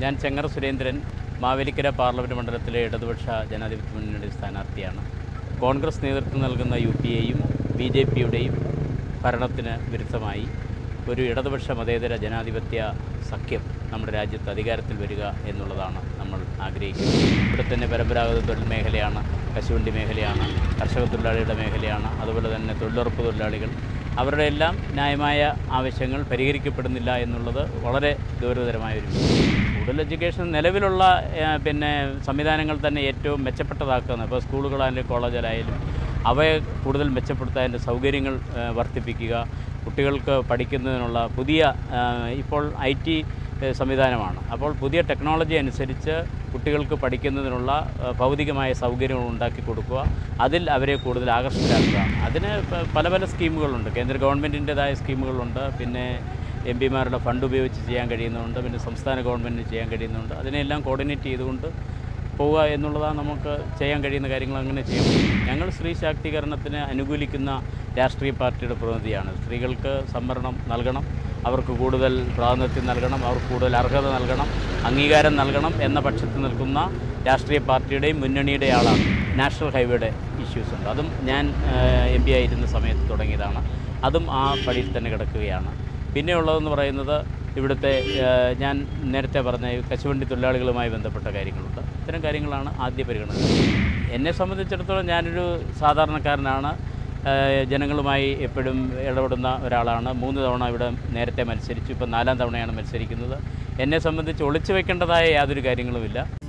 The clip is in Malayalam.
ഞാൻ ചെങ്ങറ സുരേന്ദ്രൻ മാവേലിക്കര പാർലമെൻറ്റ് മണ്ഡലത്തിലെ ഇടതുപക്ഷ ജനാധിപത്യ മുന്നണിയുടെ സ്ഥാനാർത്ഥിയാണ് കോൺഗ്രസ് നേതൃത്വം നൽകുന്ന യു പി എയും ബി ജെ പിയുടെയും ഭരണത്തിന് വിരുദ്ധമായി ഒരു ഇടതുപക്ഷ മതേതര ജനാധിപത്യ സഖ്യം നമ്മുടെ രാജ്യത്ത് അധികാരത്തിൽ വരിക എന്നുള്ളതാണ് നമ്മൾ ആഗ്രഹിക്കുന്നത് ഇവിടെ തന്നെ പരമ്പരാഗത തൊഴിൽ മേഖലയാണ് കശുവണ്ടി മേഖലയാണ് കർഷക തൊഴിലാളികളുടെ മേഖലയാണ് അതുപോലെ തന്നെ തൊഴിലുറപ്പ് തൊഴിലാളികൾ അവരുടെ എല്ലാം ന്യായമായ ആവശ്യങ്ങൾ പരിഹരിക്കപ്പെടുന്നില്ല എന്നുള്ളത് വളരെ ഗൗരവതരമായ ഒരു വിഷയം കൂടുതൽ എഡ്യൂക്കേഷൻ നിലവിലുള്ള ഏഹ്, പിന്നെ സംവിധാനങ്ങൾ തന്നെ ഏറ്റവും മെച്ചപ്പെട്ടതാക്കുന്നത് ഇപ്പോൾ സ്കൂളുകളായാലും കോളേജിലായാലും അവയെ കൂടുതൽ മെച്ചപ്പെടുത്താൻ അതിൻ്റെ സൗകര്യങ്ങൾ ഏഹ്, വർദ്ധിപ്പിക്കുക കുട്ടികൾക്ക് പഠിക്കുന്നതിനുള്ള പുതിയ ഏഹ്, ഇപ്പോൾ ഐ ടി സംവിധാനമാണ് അപ്പോൾ പുതിയ ടെക്നോളജി അനുസരിച്ച് കുട്ടികൾക്ക് പഠിക്കുന്നതിനുള്ള ഏഹ്, ഭൗതികമായ സൗകര്യങ്ങൾ ഉണ്ടാക്കി കൊടുക്കുക അതിൽ അവരെ കൂടുതൽ ആകർഷകരാക്കുക അതിന് പ- പല പല സ്കീമുകളുണ്ട് കേന്ദ്ര ഗവൺമെൻറ്റിൻ്റെതായ സ്കീമുകളുണ്ട് പിന്നെ എം പിമാരുടെ ഫണ്ട് ഉപയോഗിച്ച് ചെയ്യാൻ കഴിയുന്നുണ്ട് പിന്നെ സംസ്ഥാന ഗവൺമെൻറ്റിന് ചെയ്യാൻ കഴിയുന്നുണ്ട് അതിനെല്ലാം കോർഡിനേറ്റ് ചെയ്തുകൊണ്ട് പോവുക എന്നുള്ളതാണ് നമുക്ക് ചെയ്യാൻ കഴിയുന്ന കാര്യങ്ങൾ അങ്ങനെ ചെയ്യും ഞങ്ങൾ സ്ത്രീ ശാക്തീകരണത്തിന് അനുകൂലിക്കുന്ന രാഷ്ട്രീയ പാർട്ടിയുടെ പ്രതിനിധിയാണ് സ്ത്രീകൾക്ക് സംവരണം നൽകണം അവർക്ക് കൂടുതൽ പ്രാതിനിധ്യം നൽകണം അവർക്ക് കൂടുതൽ അർഹത നൽകണം അംഗീകാരം നൽകണം എന്ന പക്ഷത്ത് നിൽക്കുന്ന രാഷ്ട്രീയ പാർട്ടിയുടെയും മുന്നണിയുടെയും ആളാണ് നാഷണൽ ഹൈവേയുടെ ഇഷ്യൂസ് ഉണ്ട് അതും ഞാൻ എം പി ആയിരുന്ന സമയത്ത് തുടങ്ങിയതാണ് അതും ആ പടിയിൽ തന്നെ കിടക്കുകയാണ് പിന്നെ ഉള്ളതെന്ന് പറയുന്നത് ഇവിടുത്തെ ഏഹ്, ഞാൻ നേരത്തെ പറഞ്ഞ ഈ കശുവണ്ടി തൊഴിലാളികളുമായി ബന്ധപ്പെട്ട കാര്യങ്ങളുണ്ട് ഇത്തരം കാര്യങ്ങളാണ് ആദ്യ പരിഗണന എന്നെ സംബന്ധിച്ചിടത്തോളം ഞാനൊരു സാധാരണക്കാരനാണ് ഏഹ്, ജനങ്ങളുമായി എപ്പോഴും ഇടപെടുന്ന ഒരാളാണ് മൂന്ന് തവണ ഇവിടെ നേരത്തെ മത്സരിച്ചു ഇപ്പം നാലാം തവണയാണ് മത്സരിക്കുന്നത് എന്നെ സംബന്ധിച്ച് ഒളിച്ചു വെക്കേണ്ടതായ യാതൊരു കാര്യങ്ങളുമില്ല